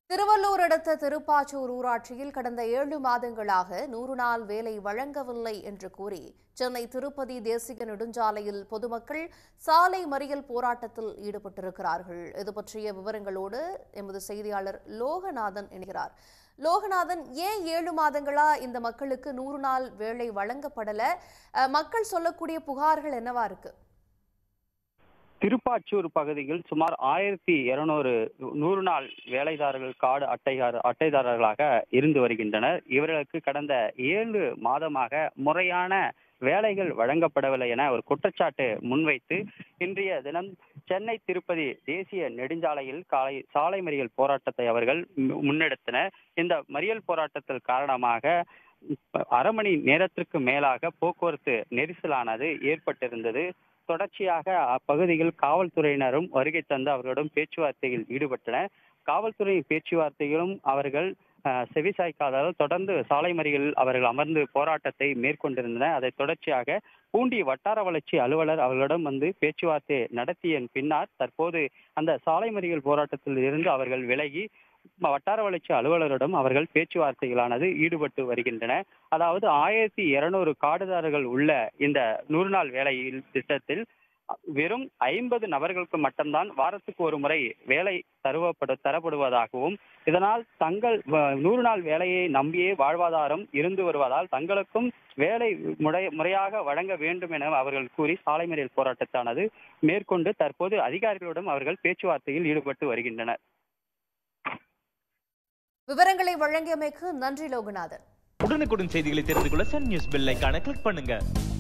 திருவள்ளூர் அடுத்த திருப்பாச்சூர் ஊராட்சியில் கடந்த ஏழு மாதங்களாக நூறு நாள் வேலை வழங்கவில்லை என்று கூறி சென்னை திருப்பதி தேசிய நெடுஞ்சாலையில் பொதுமக்கள் சாலை மறியல் போராட்டத்தில் ஈடுபட்டிருக்கிறார்கள் இது பற்றிய விவரங்களோடு எமது செய்தியாளர் லோகநாதன் இணைகிறார் லோகநாதன் ஏன் ஏழு மாதங்களா இந்த மக்களுக்கு நூறு நாள் வேலை வழங்கப்படல அஹ், மக்கள் சொல்லக்கூடிய புகார்கள் என்னவா இருக்கு திருப்பாச்சூர் பகுதியில் சுமார் ஆயிரத்தி இருநூறு நூறு நாள் வேலைதாரர்கள் கார்டு அட்டைதார அட்டைதாரர்களாக இருந்து வருகின்றனர் இவர்களுக்கு கடந்த ஏழு மாதமாக முறையான வேலைகள் வழங்கப்படவில்லை என ஒரு குற்றச்சாட்டு முன்வைத்து இன்றைய தினம் சென்னை திருப்பதி தேசிய நெடுஞ்சாலையில் காலை சாலை மறியல் போராட்டத்தை அவர்கள் மு- முன்னெடுத்தனர் இந்த மறியல் போராட்டத்தில் காரணமாக அரை மணி நேரத்திற்கு மேலாக போக்குவரத்து நெரிசலானது ஏற்பட்டிருந்தது தொடர்ச்சியாக அப்பகுதியில் காவல்துறையினரும் வருகை தந்து அவர்களிடம் பேச்சுவார்த்தையில் ஈடுபட்டனர் காவல்துறை பேச்சுவார்த்தையிலும் அவர்கள் அஹ், செவிசாய்க்காததால் தொடர்ந்து சாலை மறியலில் அவர்கள் அமர்ந்து போராட்டத்தை மேற்கொண்டிருந்தனர் அதை தொடர்ச்சியாக பூண்டி வட்டார வளர்ச்சி அலுவலர் அவர்களிடம் வந்து பேச்சுவார்த்தை நடத்திய பின்னர் தற்போது அந்த சாலை மறியல் போராட்டத்தில் இருந்து அவர்கள் விலகி வட்டார வளர்ச்சி அலுவலரிடம் அவர்கள் பேச்சுவார்த்தைகளானது ஈடுபட்டு வருகின்றன அதாவது ஆயிரத்தி இருநூறு காடுதாரர்கள் உள்ள இந்த நூறு நாள் வேலையில் திட்டத்தில் வெறும் ஐம்பது நபர்களுக்கு மட்டும்தான் வாரத்துக்கு ஒரு முறை வேலை தருவப்படு தரப்படுவதாகவும் இதனால் தங்கள் வ- நூறு நாள் வேலையை நம்பியே வாழ்வாதாரம் இருந்து வருவதால் தங்களுக்கும் வேலை முறை முறையாக வழங்க வேண்டும் என அவர்கள் கூறி சாலை மறியல் போராட்டத்தானது மேற்கொண்டு தற்போது அதிகாரிகளுடன் அவர்கள் பேச்சுவார்த்தையில் ஈடுபட்டு வருகின்றனர் விவரங்களை வழங்கியமைக்கு நன்றி லோகநாதன் உடனுக்குடன் செய்திகளை தெரிந்து கொள்ள சன் நியூஸ் பெல் ஐகானை கிளிக் பண்ணுங்க